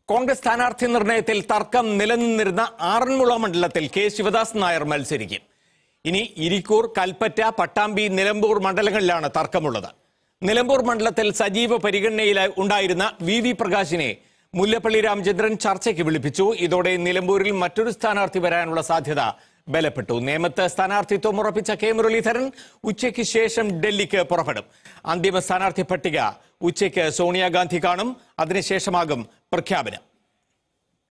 കോൺഗ്രസ് സ്ഥാനാർത്ഥി നിർണയത്തിൽ തർക്കം നിലനിന്നിരുന്ന ആറന്മുള മണ്ഡലത്തിൽ കെ ശിവദാസ് നായർ മത്സരിക്കും ഇനി ഇരിക്കൂർ കൽപ്പറ്റ പട്ടാമ്പി നിലമ്പൂർ മണ്ഡലങ്ങളിലാണ് തർക്കമുള്ളത് നിലമ്പൂർ മണ്ഡലത്തിൽ സജീവ പരിഗണനയിൽ ഉണ്ടായിരുന്ന വി വി പ്രകാശിനെ മുല്ലപ്പള്ളി രാമചന്ദ്രൻ ചർച്ചയ്ക്ക് വിളിപ്പിച്ചു ഇതോടെ നിലമ്പൂരിൽ മറ്റൊരു സ്ഥാനാർത്ഥി വരാനുള്ള സാധ്യത ബലപ്പെട്ടു നേമത്ത് സ്ഥാനാർത്ഥിത്വം ഉറപ്പിച്ച കെ മുരളീധരൻ ഉച്ചയ്ക്ക് ശേഷം ഡൽഹിക്ക് പുറപ്പെടും അന്തിമ സ്ഥാനാർത്ഥി പട്ടിക ഉച്ചയ്ക്ക് സോണിയാഗാന്ധി കാണും അതിനുശേഷമാകും പ്രഖ്യാപനം